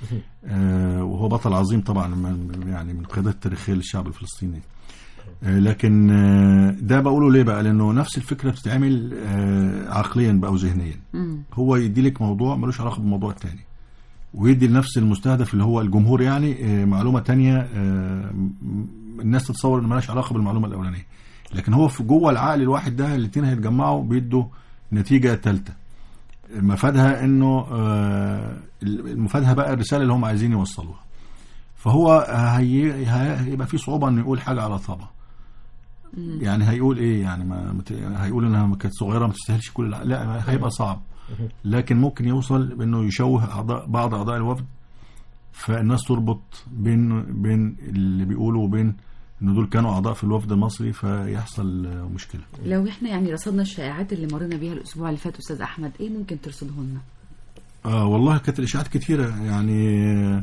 آه وهو بطل عظيم طبعا من يعني من القيادات التاريخيه للشعب الفلسطيني آه لكن آه ده بقوله ليه بقى لانه نفس الفكره بتتعمل آه عقليا بقى وذهنيا مم. هو يدي لك موضوع ملوش علاقه بالموضوع الثاني ويدي لنفس المستهدف اللي هو الجمهور يعني آه، معلومه تانية آه، م- الناس تتصور ان مالهاش علاقه بالمعلومه الاولانيه لكن هو في جوه العقل الواحد ده الاثنين هيتجمعوا بيدوا نتيجه ثالثه مفادها انه آه، مفادها بقى الرساله اللي هم عايزين يوصلوها فهو هي هي- هيبقى في صعوبه انه يقول حاجه على طابه يعني هيقول ايه يعني ما ما ت- هيقول انها كانت صغيره ما تستاهلش كل الع- لا هيبقى صعب لكن ممكن يوصل بانه يشوه اعضاء بعض اعضاء الوفد فالناس تربط بين بين اللي بيقولوا وبين ان دول كانوا اعضاء في الوفد المصري فيحصل آه، مشكله لو احنا يعني رصدنا الشائعات اللي مرينا بيها الاسبوع اللي فات استاذ احمد ايه ممكن ترصده لنا اه والله كانت الاشاعات كتيره يعني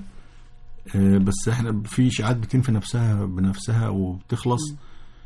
آه بس احنا في اشاعات بتنفي نفسها بنفسها وبتخلص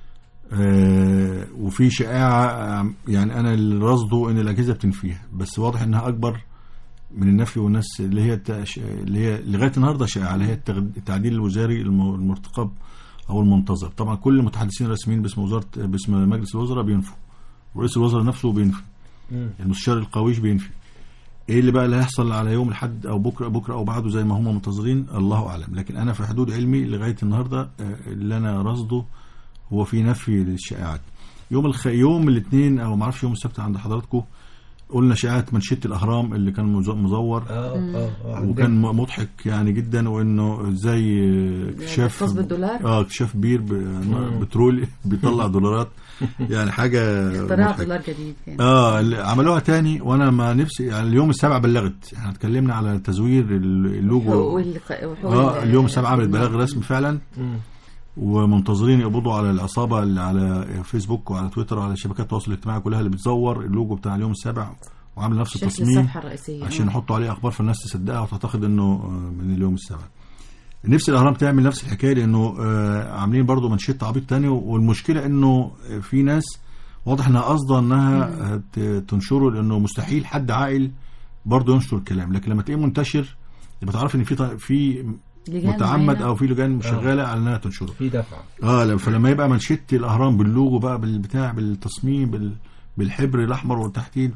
آه وفي شائعه آه، يعني انا اللي رصده ان الاجهزه بتنفيها بس واضح انها اكبر من النفي والناس اللي هي التأش- اللي هي لغايه النهارده شائعه اللي هي التغ- التعديل الوزاري الم- المرتقب او المنتظر طبعا كل المتحدثين الرسميين باسم وزاره باسم مجلس الوزراء بينفوا ورئيس الوزراء نفسه بينفي المستشار القويش بينفي ايه اللي بقى اللي هيحصل على يوم الحد او بكره بكره او بعده زي ما هم منتظرين الله اعلم لكن انا في حدود علمي لغايه النهارده آه، اللي انا رصده هو في نفي للشائعات يوم الخ... يوم الاثنين او ما اعرفش يوم السبت عند حضراتكم قلنا شائعه منشده الاهرام اللي كان مز- مزور اه اه اه عندنا. وكان م- مضحك يعني جدا وانه ازاي اكتشاف بيحتفظ بالدولار؟ اه اكتشاف بير ب- بترول بيطلع دولارات يعني حاجه اختراع مضحكة. دولار جديد يعني اه اللي عملوها تاني وانا ما نفسي يعني اليوم السابع بلغت احنا اتكلمنا على تزوير ال- اللوجو والق- وحقوق اه ال- اليوم السابع عملت بلاغ رسمي فعلا ومنتظرين يقبضوا على العصابه اللي على فيسبوك وعلى تويتر وعلى شبكات التواصل الاجتماعي كلها اللي بتزور اللوجو بتاع اليوم السابع وعامله نفس شكل التصميم الصفحه الرئيسيه عشان آه. يحطوا عليه اخبار فالناس تصدقها وتعتقد انه آه، من اليوم السابع نفس الاهرام تعمل نفس الحكايه لانه آه، عاملين برضو منشط عبيط تاني والمشكله انه في ناس واضح انها قصده انها آه، ت- تنشره لانه مستحيل حد عاقل برضه ينشر الكلام لكن لما تلاقيه منتشر يبقى تعرف ان في ط- في لجان متعمد معينة. او في لجان شغاله على انها تنشره في دفع اه لا، فلما يبقى منشط الاهرام باللوجو بقى بالبتاع بالتصميم بال بالحبر الاحمر والتحتيه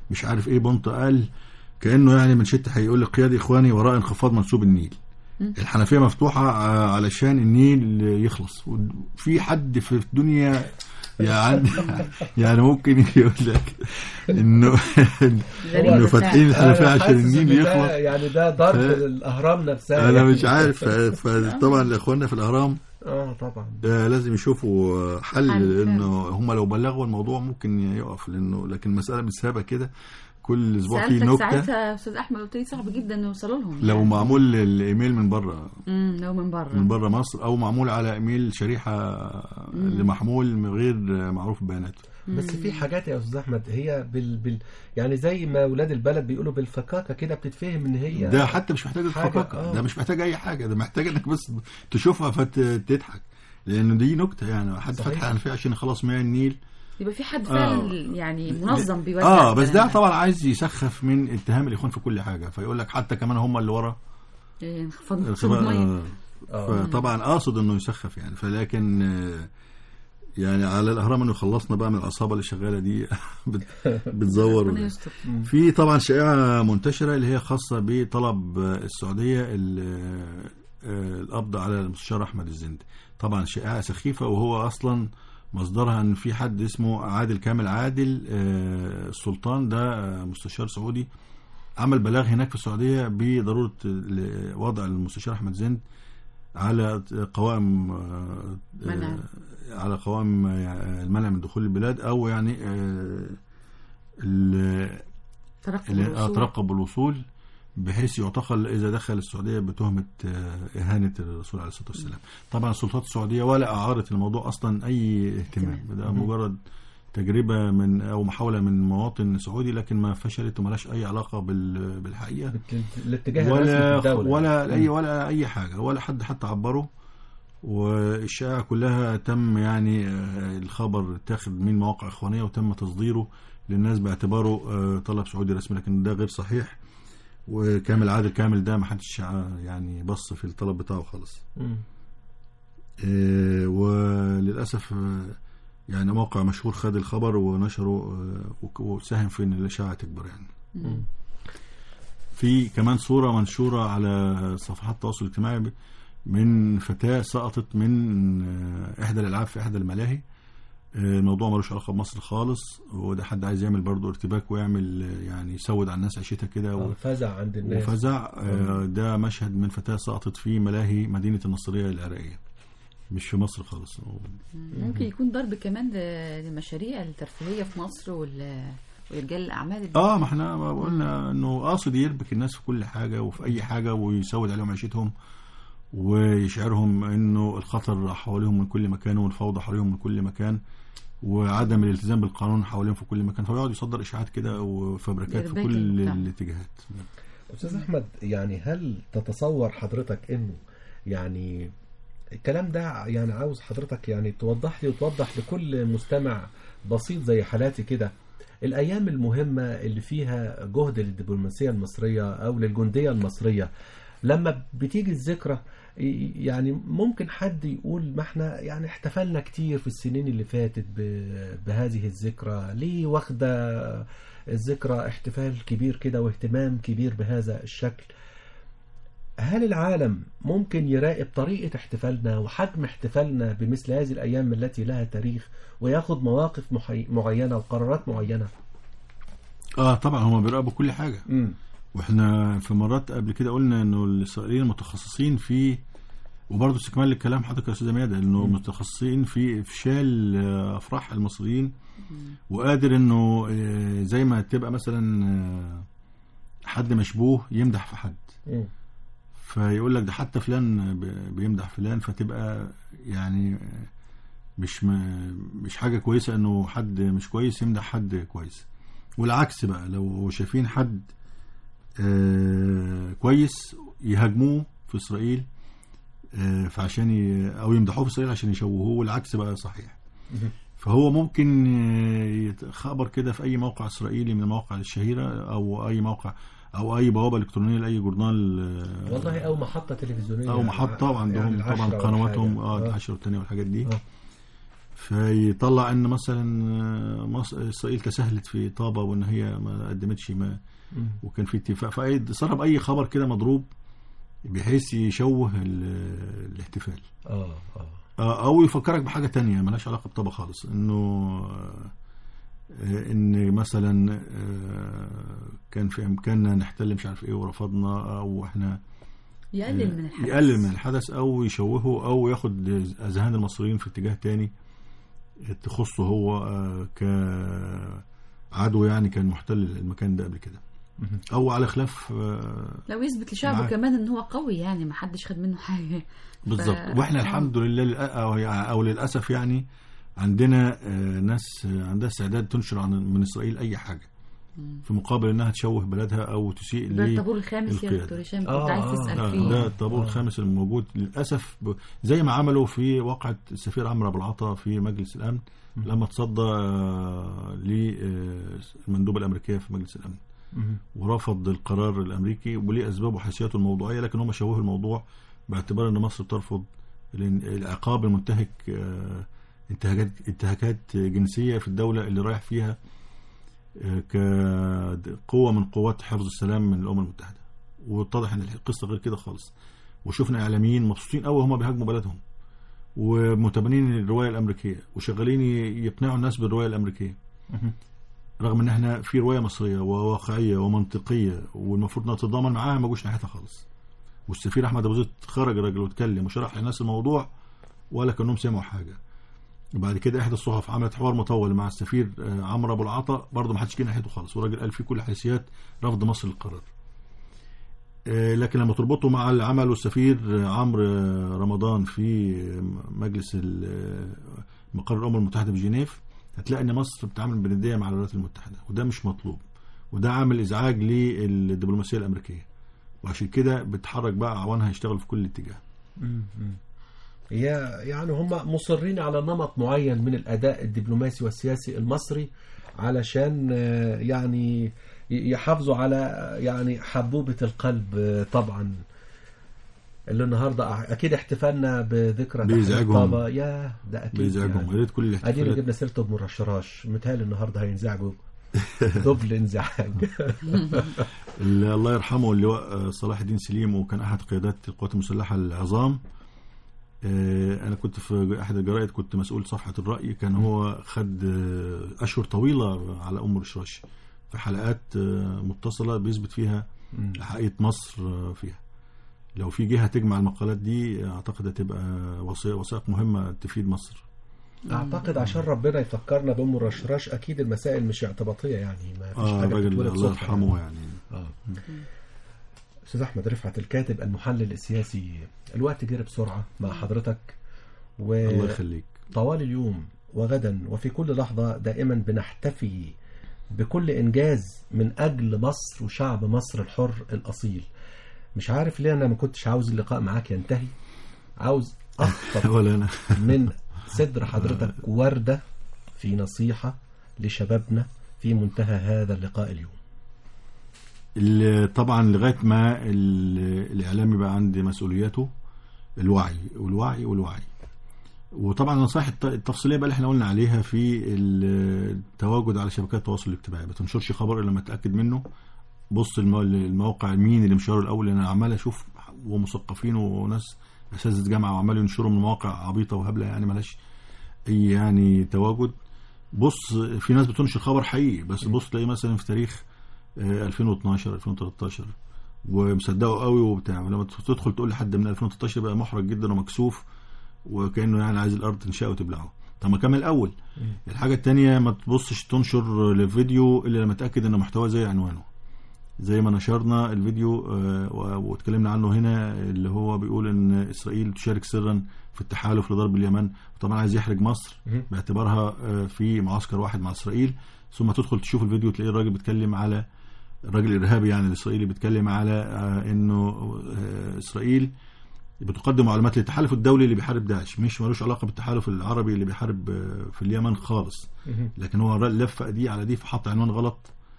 مش عارف ايه بونت قال كانه يعني من شت هيقول لقيادي اخواني وراء انخفاض منسوب النيل الحنفيه مفتوحه آه، علشان النيل يخلص وفي حد في الدنيا يعني يعني ممكن يقول لك انه غريبة انه فعلا. فاتحين الحنفيه أنا عشان حاسس النيل إن ده يخلص يعني ده ضرب ف- الاهرام نفسها انا يعني. مش عارف فطبعا لاخواننا في الاهرام اه طبعا ده لازم يشوفوا حل حل لانه هم لو بلغوا الموضوع ممكن يقف لانه لكن المساله مش سابه كده كل اسبوع في سالتك نكته ساعتها يا استاذ احمد قلت لي صعب جدا يوصلوا لهم لو يعني. معمول الايميل من بره امم لو من بره من بره مصر او معمول على ايميل شريحه لمحمول من غير معروف بياناته بس في حاجات يا استاذ احمد هي بال... بال... يعني زي ما ولاد البلد بيقولوا بالفكاكه كده بتتفهم ان هي ده حتى مش محتاج حاجة، الفكاكه آه. ده مش محتاج اي حاجه ده محتاج انك بس تشوفها فتضحك لانه دي نكته يعني حد صحيح. فتح حنفيه عشان يخلص مياه النيل يبقى في حد فعلا يعني منظم بيوزع اه بس ده الكلام طبعا عايز يسخف من اتهام الاخوان في كل حاجه فيقول لك حتى كمان هم اللي ورا إيه، انخفاض منسوب الميه آه، فطبعا قاصد انه يسخف يعني فلكن آه، يعني على الاهرام انه خلصنا بقى من العصابه اللي شغاله دي بت- بتزور ربنا وده. يستر في طبعا شائعه منتشره اللي هي خاصه بطلب آه، السعوديه ال- آه، القبض على المستشار احمد الزند طبعا شائعه سخيفه وهو اصلا مصدرها ان في حد اسمه عادل كامل عادل آه، السلطان ده آه، مستشار سعودي عمل بلاغ هناك في السعوديه بضروره ال- وضع المستشار احمد زند على قوائم آه، منع. آه، على قوائم آه، المنع من دخول البلاد او يعني آه، ال- ترقب اللي الوصول. اترقب الوصول بحيث يعتقل اذا دخل السعوديه بتهمه آه، اهانه الرسول عليه الصلاه والسلام. طبعا السلطات السعوديه ولا اعارت الموضوع اصلا اي اهتمام ده مجرد تجربه من او محاوله من مواطن سعودي لكن ما فشلت وملاش اي علاقه بال- بالحقيقه بت- الاتجاه الرسمي في ولا الدوله ولا اي ولا اي حاجه ولا حد حتى عبره والشائعه كلها تم يعني آه، الخبر اتاخد من مواقع اخوانيه وتم تصديره للناس باعتباره آه، طلب سعودي رسمي لكن ده غير صحيح وكامل عادل كامل ده ما حدش ع- يعني بص في الطلب بتاعه خالص مم. آه، وللاسف آه، يعني موقع مشهور خد الخبر ونشره آه، وك- وساهم في ان الاشاعه تكبر يعني مم. في كمان صورة منشورة على صفحات التواصل الاجتماعي ب- من فتاة سقطت من آه، إحدى الألعاب في إحدى الملاهي آه، الموضوع ملوش علاقة بمصر خالص وده حد عايز يعمل برضه ارتباك ويعمل آه، يعني يسود على الناس عيشتها كده و- آه، فزع عند الناس وفزع آه، ده مشهد من فتاة سقطت في ملاهي مدينة النصرية العراقية مش في مصر خالص ممكن يكون ضرب كمان ل- للمشاريع الترفيهيه في مصر وال- ورجال الاعمال اللي- اه ما احنا ما قلنا انه قاصد يربك الناس في كل حاجه وفي اي حاجه ويسود عليهم عيشتهم ويشعرهم انه الخطر حواليهم من كل مكان والفوضى حواليهم من كل مكان وعدم الالتزام بالقانون حواليهم في كل مكان فيقعد يصدر اشاعات كده وفبركات في يربك كل المجتمع. الاتجاهات استاذ احمد يعني هل تتصور حضرتك انه يعني الكلام ده يعني عاوز حضرتك يعني توضح لي وتوضح لكل مستمع بسيط زي حالاتي كده الايام المهمه اللي فيها جهد للدبلوماسيه المصريه او للجنديه المصريه لما بتيجي الذكرى يعني ممكن حد يقول ما احنا يعني احتفلنا كتير في السنين اللي فاتت ب- بهذه الذكرى ليه واخده الذكرى احتفال كبير كده واهتمام كبير بهذا الشكل هل العالم ممكن يراقب طريقة احتفالنا وحجم احتفالنا بمثل هذه الأيام التي لها تاريخ وياخد مواقف محي... معينة وقرارات معينة اه طبعا هم بيراقبوا كل حاجه مم. واحنا في مرات قبل كده قلنا انه الاسرائيليين متخصصين في وبرضه استكمال للكلام حضرتك يا استاذه ميادة انه متخصصين في افشال آه، افراح المصريين وقادر انه آه، زي ما تبقى مثلا آه، حد مشبوه يمدح في حد مم. فيقول لك ده حتى فلان ب- بيمدح فلان فتبقى يعني مش م- مش حاجه كويسه انه حد مش كويس يمدح حد كويس والعكس بقى لو شايفين حد آه، كويس يهاجموه في اسرائيل آه، فعشان ي... او يمدحوه في اسرائيل عشان يشوهوه والعكس بقى صحيح فهو ممكن آه، يت- خبر كده في اي موقع اسرائيلي من المواقع الشهيره او اي موقع او اي بوابه الكترونيه لاي جورنال آه، والله أو محطة تلفزيونية او محطه يعني عندهم العشرة طبعا ولا قنواتهم حاجة. اه آه. العشر والثانيه والحاجات دي آه. فيطلع ان مثلا آه، مصر اسرائيل تساهلت في طابه وان هي ما قدمتش ما وكان في اتفاق فسرب اي خبر كده مضروب بحيث يشوه ال- الاحتفال اه اه آه، او يفكرك بحاجه تانية ملهاش علاقه بطبع خالص انه آه، آه، ان مثلا آه، كان في امكاننا نحتل مش عارف ايه ورفضنا او احنا يقلل من الحدث يقلل من الحدث او يشوهه او ياخد اذهان المصريين في اتجاه تاني تخصه هو آه، كعدو يعني كان محتل المكان ده قبل كده او على خلاف آه، لو يثبت لشعبه معاك. كمان ان هو قوي يعني ما حدش خد منه حاجه بالظبط واحنا آه. الحمد لله للأ- او او للاسف يعني عندنا آه، ناس آه، عندها استعداد تنشر عن من اسرائيل اي حاجه في مقابل انها تشوه بلدها او تسيء ده ل- الطابور الخامس يا القيادة. دكتور هشام كنت آه، عايز آه، تسال ده, فيه ده الطابور الخامس الموجود للاسف ب... زي ما عملوا في واقعه السفير عمرو ابو العطا في مجلس الامن لما تصدى آه، للمندوبه الامريكيه في مجلس الامن ورفض القرار الامريكي وليه اسباب وحيثياته الموضوعيه لكن هم شوهوا الموضوع باعتبار ان مصر بترفض الان- العقاب المنتهك آه، انتهاكات انتهاكات جنسيه في الدوله اللي رايح فيها آه، كقوه من قوات حفظ السلام من الامم المتحده واتضح ان القصه غير كده خالص وشفنا اعلاميين مبسوطين قوي هم بيهاجموا بلدهم ومتبنين الروايه الامريكيه وشغالين ي- يقنعوا الناس بالروايه الامريكيه رغم ان احنا في روايه مصريه وواقعيه ومنطقيه والمفروض نتضامن معاها ما جوش ناحيتها خالص والسفير احمد ابو زيد خرج الراجل واتكلم وشرح للناس الموضوع ولا كانهم سمعوا حاجه وبعد كده احدى الصحف عملت حوار مطول مع السفير آه، عمرو ابو العطا برضه ما حدش جه ناحيته خالص والراجل قال في كل الحيثيات رفض مصر للقرار آه، لكن لما تربطه مع اللي عمله السفير آه، عمرو آه، رمضان في آه، مجلس ال- آه، مقر الامم المتحده في جنيف هتلاقي ان مصر بتتعامل بنديه مع الولايات المتحده وده مش مطلوب وده عامل ازعاج للدبلوماسيه الامريكيه وعشان كده بتحرك بقى اعوانها يشتغلوا في كل اتجاه هي يعني هم مصرين على نمط معين من الاداء الدبلوماسي والسياسي المصري علشان آه، يعني ي- يحافظوا على آه، يعني حبوبة القلب آه، طبعا اللي النهارده أع- اكيد احتفالنا بذكرى تحرير بيزعجهم. طابة يا ده اكيد بيزعجهم يا يعني. ريت كل ادينا الاحتفالات جبنا سيرته ابن الرشراش متهيألي النهارده هينزعجوا دبل انزعاج اللي الله يرحمه اللواء آه، صلاح الدين سليم وكان احد قيادات القوات المسلحه العظام آه، انا كنت في احد الجرائد كنت مسؤول صفحه الراي كان هو خد آه، اشهر طويله على ام رشراش في حلقات آه، متصله بيثبت فيها حقيقه مصر آه، فيها لو في جهه تجمع المقالات دي اعتقد هتبقى وثائق وثائق مهمه تفيد مصر اعتقد عشان ربنا يفكرنا بام الرشراش اكيد المسائل مش اعتباطيه يعني ما فيش اه حاجه الراجل بتتولد الله صدفة يرحمه يعني آه. استاذ احمد رفعت الكاتب المحلل السياسي الوقت جرى بسرعه مع حضرتك الله يخليك وطوال اليوم وغدا وفي كل لحظه دائما بنحتفي بكل انجاز من اجل مصر وشعب مصر الحر الاصيل مش عارف ليه انا ما كنتش عاوز اللقاء معاك ينتهي عاوز اخطب ولا انا من صدر حضرتك وردة في نصيحة لشبابنا في منتهى هذا اللقاء اليوم ال- طبعا لغايه ما ال- الاعلام يبقى عندي مسؤولياته الوعي والوعي والوعي وطبعا النصائح الت- التفصيليه بقى اللي احنا قلنا عليها في ال- التواجد على شبكات التواصل الاجتماعي ما تنشرش خبر الا لما تتاكد منه بص المو- المواقع مين اللي مشاره الاول لان انا عمال اشوف ومثقفين وناس اساتذه جامعه وعمالوا ينشروا من مواقع عبيطه وهبله يعني ملهاش اي يعني تواجد بص في ناس بتنشر خبر حقيقي بس بص تلاقي مثلا في تاريخ آه، 2012 2013 ومصدقه قوي وبتاع ولما تدخل تقول لحد من 2013 بقى محرج جدا ومكسوف وكانه يعني عايز الارض تنشأ وتبلعه طب ما كمل الاول الحاجه الثانيه ما تبصش تنشر الفيديو الا لما تاكد ان محتواه زي عنوانه زي ما نشرنا الفيديو آه، و- واتكلمنا عنه هنا اللي هو بيقول ان اسرائيل تشارك سرا في التحالف لضرب اليمن طبعا عايز يحرج مصر مهم. باعتبارها آه، في معسكر واحد مع اسرائيل ثم تدخل تشوف الفيديو تلاقي الراجل بيتكلم على الراجل الارهابي يعني الاسرائيلي بيتكلم على آه، انه آه، اسرائيل بتقدم معلومات للتحالف الدولي اللي بيحارب داعش مش ملوش علاقه بالتحالف العربي اللي بيحارب آه، في اليمن خالص لكن هو لف دي على دي فحط عنوان غلط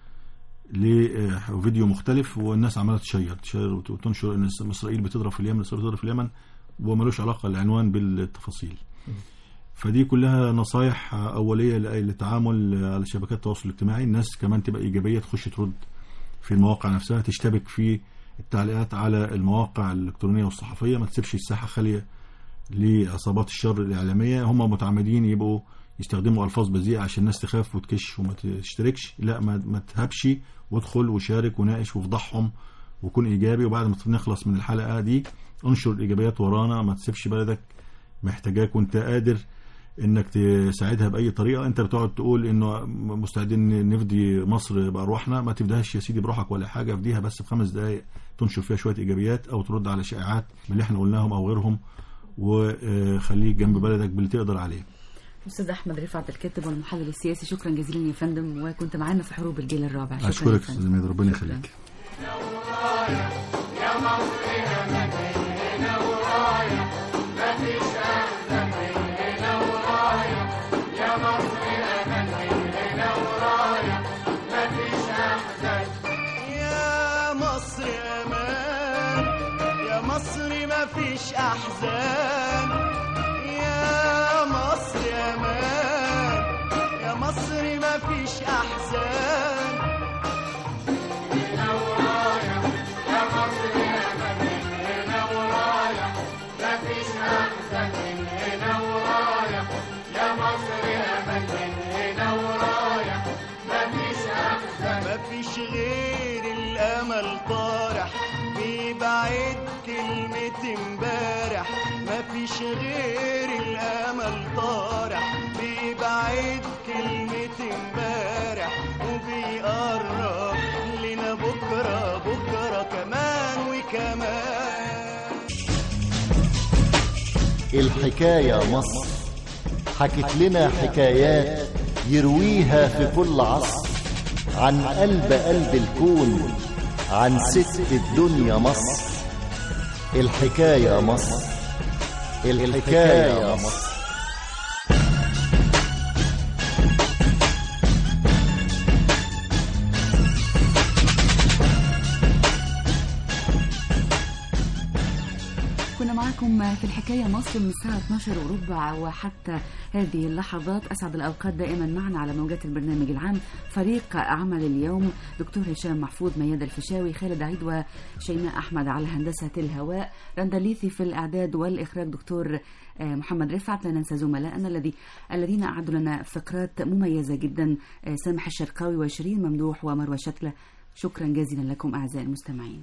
لفيديو مختلف والناس عماله تشير تشير وت- وتنشر ان اسرائيل بتضرب في اليمن اسرائيل بتضرب في اليمن وملوش علاقه العنوان بالتفاصيل فدي كلها نصايح اوليه ل- للتعامل على شبكات التواصل الاجتماعي الناس كمان تبقى ايجابيه تخش ترد في المواقع نفسها تشتبك في التعليقات على المواقع الالكترونيه والصحفيه ما تسيبش الساحه خاليه لعصابات الشر الاعلاميه هم متعمدين يبقوا يستخدموا الفاظ بذيئه عشان الناس تخاف وتكش وما تشتركش لا ما, ما تهبش وادخل وشارك وناقش وافضحهم وكون ايجابي وبعد ما نخلص من الحلقه دي انشر الايجابيات ورانا ما تسيبش بلدك محتاجاك وانت قادر انك تساعدها باي طريقه انت بتقعد تقول انه مستعدين نفدي مصر بارواحنا ما تفديهاش يا سيدي بروحك ولا حاجه افديها بس في خمس دقائق تنشر فيها شويه ايجابيات او ترد على شائعات من اللي احنا قلناهم او غيرهم وخليك جنب بلدك باللي تقدر عليه استاذ احمد رفعت الكاتب والمحلل السياسي شكرا جزيلا يا فندم وكنت معانا في حروب الجيل الرابع شكرا يا اشكرك فندم. استاذ ميدو ربنا شكراً. يخليك يا مصر امان يا مصر ما فيش احزان يا مصر امان يا مصر ما فيش احزان ما فيش غير الامل طارح بيبعد كلمة امبارح ما فيش غير الامل طارح بيبعد كلمة امبارح وبيقرب لنا بكرة بكرة كمان وكمان الحكاية مصر حكت لنا حكايات يرويها في كل عصر عن قلب قلب الكون عن ست الدنيا مصر الحكاية مصر الحكاية مصر كنا معكم في الحكاية مصر من الساعة 12 وربع وحتى هذه اللحظات أسعد الأوقات دائما معنا على موجات البرنامج العام فريق عمل اليوم دكتور هشام محفوظ مياد الفيشاوي خالد عيد وشيماء أحمد على هندسة الهواء رندا ليثي في الإعداد والإخراج دكتور آه، محمد رفعت لا ننسى زملائنا الذي الذين أعدوا لنا فقرات مميزة جدا آه، سامح الشرقاوي وشيرين ممدوح ومروة شتلة شكرا جزيلا لكم أعزائي المستمعين